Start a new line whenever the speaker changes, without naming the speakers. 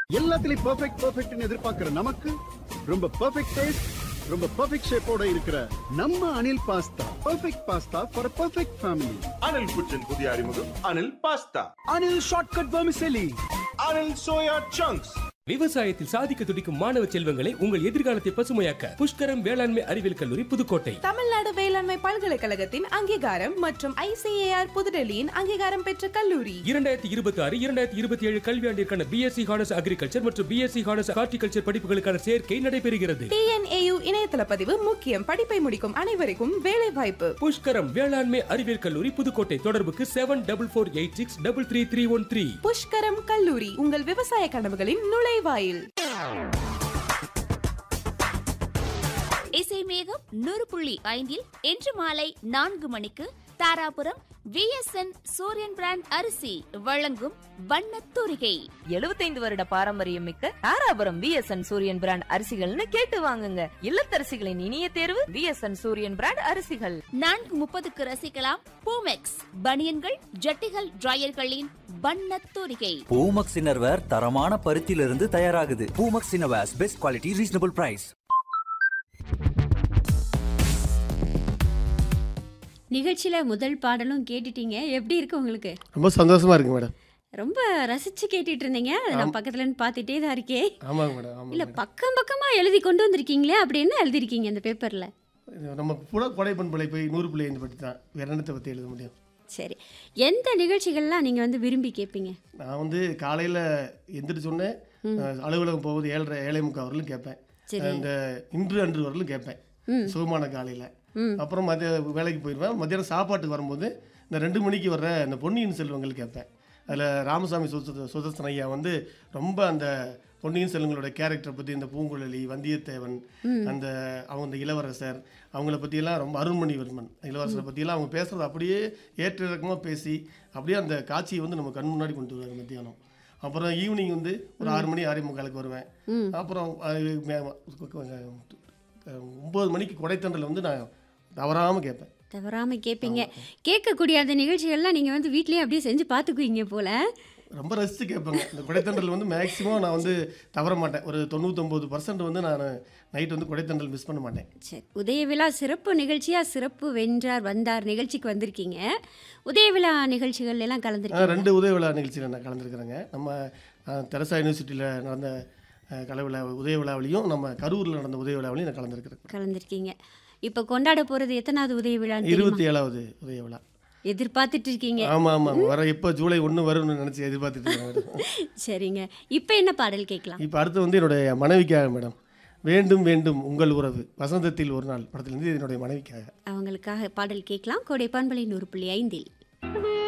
எல்லாத்துலயும் பெர்ஃபெக்ட் பெர்ஃபெக்ட்னு எதிர்பார்க்கிற நமக்கு ரொம்ப பெர்ஃபெக்ட் டேஸ்ட் ரொம்ப பெர்ஃபெக்ட் ஷேப்போட இருக்கிற நம்ம Anil pasta perfect pasta for perfect family
Anil kitchen புதிய அறிமுகம் Anil pasta
Anil shortcut vermicelli
Anil soya chunks
விவசாயத்தில் சாதிக்க துடிக்கும் மாணவ செல்வங்களை உங்கள் எதிர்காலத்தை பசுமையாக்க புஷ்கரம் வேளாண்மை அறிவியல் கல்லூரி புதுக்கோட்டை
தமிழ்நாடு வேளாண்மை பல்கலைக்கழகத்தின் அங்கீகாரம் மற்றும் ஐசிஏஆர் புதுடெல்லியின் அங்கீகாரம் பெற்ற கல்லூரி
இரண்டாயிரத்தி இருபத்தி ஆறு இரண்டாயிரத்தி இருபத்தி ஏழு கல்வியாண்டிற்கான பிஎஸ்சி ஹானர்ஸ் அக்ரிகல்ச்சர் மற்றும் பிஎஸ்சி ஹானர்ஸ் ஹார்டிகல்ச்சர் படிப்புகளுக்கான சேர்க்கை நடைபெறுகிறது
டிஎன்ஏயு இணையதள பதிவு முக்கியம் படிப்பை முடிக்கும் அனைவருக்கும் வேலை வாய்ப்பு
புஷ்கரம் வேளாண்மை அறிவியல் கல்லூரி புதுக்கோட்டை தொடர்புக்கு seven double four eight six double three three one three
Pushkaram கல்லூரி உங்கள் விவசாய கனவுகளின் நுழைவாயில்
இசை மேகம் நூறு புள்ளி ஐந்தில் இன்று மாலை நான்கு மணிக்கு தாராபுரம் விஎஸ்என் சூரியன் பிராண்ட் அரிசி வழங்கும் வண்ணத் தூரிகை
75 வருட பாரம்பரியம் மிக்க தாராபுரம் விஎஸ்என் சூரியன் பிராண்ட் அரிசிகள்னு கேட்டு வாங்குங்க இல்லத்தரசிகளின் இனிய தேர்வு விஎஸ்என் சூரியன் பிராண்ட் அரிசிகள்
நான்கு முப்பதுக்கு ரசிக்கலாம் பூமெக்ஸ் பனியன்கள் ஜட்டிகள் டிரையர்களின் வண்ணத் தூரிகை
பூமக்ஸ் இன்னர்வேர் தரமான பருத்தியிலிருந்து தயாராகுது Poomex innerwears best quality reasonable price
நிகழ்ச்சியில் முதல் பாடலும் கேட்டுட்டீங்க எப்படி இருக்கு உங்களுக்கு
ரொம்ப சந்தோஷமா இருக்கு மேடம்
ரொம்ப ரசிச்சு கேட்டுட்டு இருந்தீங்க அதை நான் பக்கத்துல இருந்து பார்த்துட்டே தான் இருக்கேன்
ஆமாங்க மேடம் ஆமாங்க
இல்ல
மேடம்.
பக்கம் பக்கமா எழுதி கொண்டு வந்திருக்கீங்களே அப்படி என்ன எழுதிருக்கீங்க இந்த பேப்பர்ல
இது நம்ம புல கொடைப்பன் பிள்ளை போய் நூறு பிள்ளை பற்றி தான் வேற என்னத்தை பற்றி எழுத முடியும்
சரி எந்த நிகழ்ச்சிகள்லாம் நீங்க வந்து விரும்பி கேட்பீங்க
நான் வந்து காலையில் எந்திரிச்சோன்னே அலுவலகம் போகுது ஏழரை ஏழை முக்கால் வரலும் கேட்பேன்
சரி.
இந்த இன்று அன்று வரலும் கேட்பேன் சுகமான காலையில் அப்புறம் மதிய வேலைக்கு போயிடுவேன் மத்தியானம் சாப்பாட்டுக்கு வரும்போது இந்த ரெண்டு மணிக்கு வர்ற இந்த பொன்னியின் செல்வங்கள் கேட்பேன் அதில் ராமசாமி சுத சுதர்சன ஐயா வந்து ரொம்ப அந்த பொன்னியின் செல்வங்களோட கேரக்டரை பற்றி இந்த பூங்குழலி வந்தியத்தேவன் அந்த அவங்க இந்த இளவரசர் அவங்கள பற்றியெல்லாம் ரொம்ப அருண்மொழிவர்மன் இளவரசரை பற்றியெல்லாம் அவங்க பேசுகிறத அப்படியே ஏற்ற இறக்கமாக பேசி அப்படியே அந்த காட்சியை வந்து நம்ம கண் முன்னாடி கொண்டு வருவாங்க மத்தியானம் அப்புறம் ஈவினிங் வந்து ஒரு ஆறு மணி ஆறே முக்காலுக்கு வருவேன் அப்புறம் அது மே- அஹ் ஒம்பது மணிக்கு கொடைத்தண்டல் வந்து நான் தவறாமல் கேட்பேன்
தவறாம கேட்பீங்க கேட்கக்கூடிய அந்த நிகழ்ச்சிகள்லாம் நீங்க வந்து வீட்லயே அப்படியே செஞ்சு பார்த்துக்குவீங்க போல
ரொம்ப ரசித்து கேட்பேங்க இந்த கொடைத்தண்டல் வந்து மேக்ஸிமம் நான் வந்து தவற மாட்டேன் ஒரு தொண்ணூத்தொம்பது பர்சன்ட் வந்து நான் நைட் வந்து கொடைத்தண்டல் மிஸ் பண்ண மாட்டேன்
சரி உதய விழா சிறப்பு நிகழ்ச்சியா சிறப்பு வென்றார் வந்தார் நிகழ்ச்சிக்கு வந்திருக்கீங்க உதய விழா நிகழ்ச்சிகள் எல்லாம்
ஆ,
கலந்துருக்கீங்க
ரெண்டு உதய விழா நிகழ்ச்சியில் நான் கலந்துருக்கிறேங்க நம்ம ஆ, தெரசா யூனிவர்சிட்டியில் நடந்த ஆ, கலை விழா உதய விழாவிலையும் நம்ம கரூரில் நடந்த உதய விழாவிலையும் நான் கலந்துருக்கிறேன்
கலந்துருக்கீங்க இப்போ கொண்டாட போறது எத்தனாவது உதய விழா
இருபத்தி ஏழாவது உதய விழா
எதிர்பார்த்துட்டு இருக்கீங்க
ஆமாம் ஆமாம் வர எப்போ ஜூலை ஒன்று வரும்னு நினச்சி எதிர்பார்த்துட்டு இருக்கேன் மேடம்
சரிங்க இப்போ என்ன பாடல் கேட்கலாம்
இப்போ அடுத்து வந்து என்னுடைய மனைவிக்காக மேடம் வேண்டும் வேண்டும் உங்கள் உறவு வசந்தத்தில் ஒரு நாள் படத்துலேருந்து என்னுடைய மனைவிக்காக
அவங்களுக்காக பாடல் கேட்கலாம் கோடை பண்பலை நூறு புள்ளி ஐந்தில்